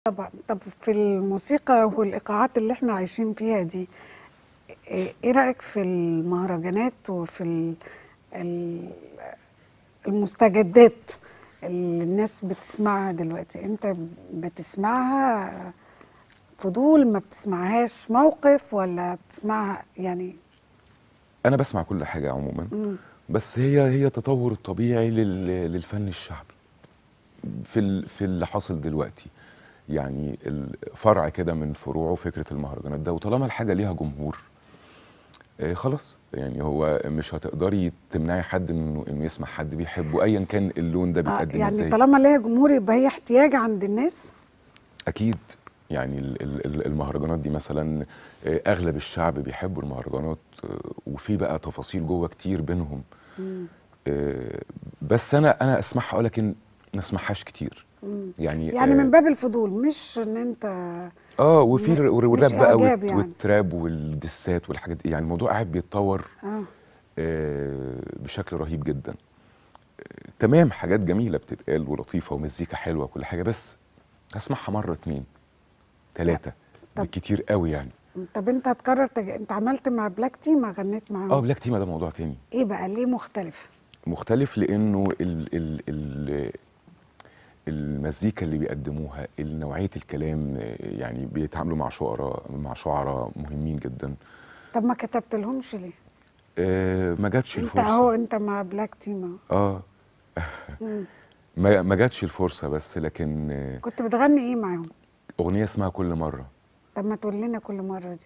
طبعا طب في الموسيقى والإيقاعات اللي احنا عايشين فيها دي ايه إيه رأيك في المهرجانات وفي ال- ال- المستجدات اللي الناس بتسمعها دلوقتي انت بتسمعها فضول ما بتسمعهاش موقف ولا بتسمعها يعني انا بسمع كل حاجه عموما مم. بس هي هي تطور الطبيعي لل- للفن الشعبي في ال- في اللي حاصل دلوقتي يعني الفرع كده من فروعه فكره المهرجانات ده وطالما الحاجه ليها جمهور آه، خلاص يعني هو مش هتقدري تمنعي حد انه انه يسمع حد بيحبه ايا كان اللون ده آه، بيتقدم يعني ازاي طالما ليها جمهور يبقى هي احتياج عند الناس اكيد يعني ال- ال- ال- المهرجانات دي مثلا آه، اغلب الشعب بيحبوا المهرجانات آه، وفي بقى تفاصيل جوه كتير بينهم مم. آه، بس انا انا اسمعها اه لكن ما اسمعهاش كتير مم. يعني يعني آه، من باب الفضول مش ان انت اه وفي م- الر- مش والراب بقى إعجاب والت- يعني. والتراب والدسات والحاجات دي يعني الموضوع قاعد بيتطور اه آه، بشكل رهيب جدا آه، تمام حاجات جميله بتتقال ولطيفه ومزيكا حلوه وكل حاجه بس هسمعها مره اتنين تلاته طب- بالكتير قوي يعني طب انت هتكرر تج... انت عملت مع بلاك تي ما غنيت معاهم اه بلاك تيما ده موضوع تاني ايه بقى ليه مختلف مختلف لانه ال ال ال المزيكا اللي بيقدموها نوعيه الكلام آه، يعني بيتعاملوا مع شعراء مع شعراء مهمين جدا طب ما كتبت لهمش ليه آه، ما جاتش انت الفرصه اهو انت مع بلاك تي ما اه مم. ما ما جاتش الفرصه بس لكن آه، كنت بتغني ايه معاهم اغنيه اسمها كل مره طب ما تقول لنا كل مره دي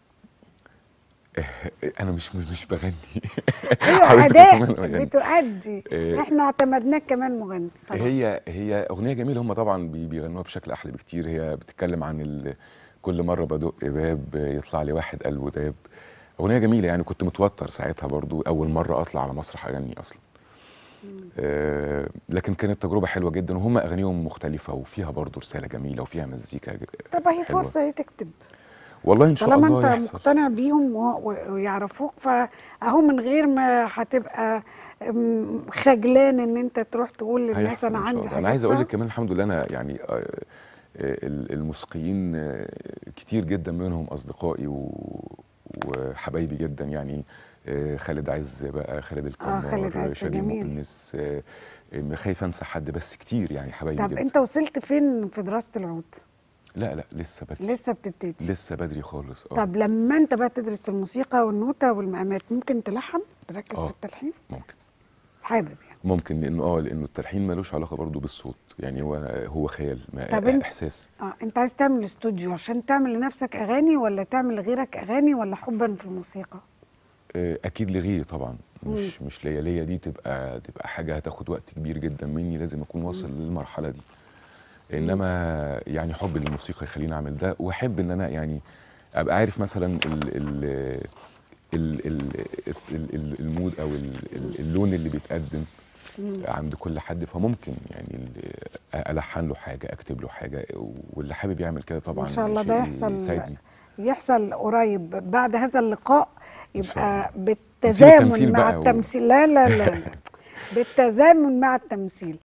انا مش مش, مش بغني ايوه حاولت اداء أفهمها يعني. بتؤدي إيه. احنا اعتمدناك كمان مغني خلاص هي هي اغنيه جميله هم طبعا بي- بيغنوها بشكل احلى بكتير هي بتتكلم عن ال... كل مره بدق باب يطلع لي واحد قلبه داب اغنيه جميله يعني كنت متوتر ساعتها برضو اول مره اطلع على مسرح اغني اصلا آه لكن كانت تجربه حلوه جدا وهم اغانيهم مختلفه وفيها برضو رساله جميله وفيها مزيكا ج- طب هي حلوة. فرصه ايه تكتب والله ان شاء طالما الله انت يحصل مقتنع بيهم و- و- ويعرفوك فاهو من غير ما هتبقى م- خجلان ان انت تروح تقول للناس هيحصل انا إن شاء عندي الله. حاجات انا عايز اقول لك صعبة. كمان الحمد لله انا يعني آه، آه، ال- الموسيقيين آه، كتير جدا منهم اصدقائي و- وحبايبي جدا يعني آه، خالد عز بقى خالد القمار خالد عز شادي جميل. مؤنس آه، آه، خايف انسى حد بس كتير يعني حبايبي طب جدا انت وصلت فين في دراسه العود لا لا لسه بدري لسه بتبتدي لسه بدري خالص اه طب لما انت بقى تدرس الموسيقى والنوتة والمقامات ممكن تلحن تركز آه. في التلحين ممكن حابب يعني ممكن لانه اه لانه التلحين ملوش علاقه برضو بالصوت يعني هو هو خيال ما طب انت- احساس اه انت عايز تعمل استوديو عشان تعمل لنفسك اغاني ولا تعمل لغيرك اغاني ولا حبا في الموسيقى آه، اكيد لغيري طبعا مش مش ليا ليا دي تبقى تبقى حاجه هتاخد وقت كبير جدا مني لازم اكون واصل للمرحله دي انما يعني حب للموسيقى يخليني اعمل ده واحب ان انا يعني ابقى عارف مثلا ال ال ال ال ال- ال- المود او ال- ال- اللون اللي بيتقدم عند كل حد فممكن يعني ال- الحن له حاجه اكتب له حاجه واللي حابب يعمل كده طبعا ان شاء الله ده شيء يحصل يسعدني يحصل قريب بعد هذا اللقاء إن شاء يبقى نسيب بالتزامن التمثيل مع بقى و- التمثيل لا لا لا, لا. بالتزامن مع التمثيل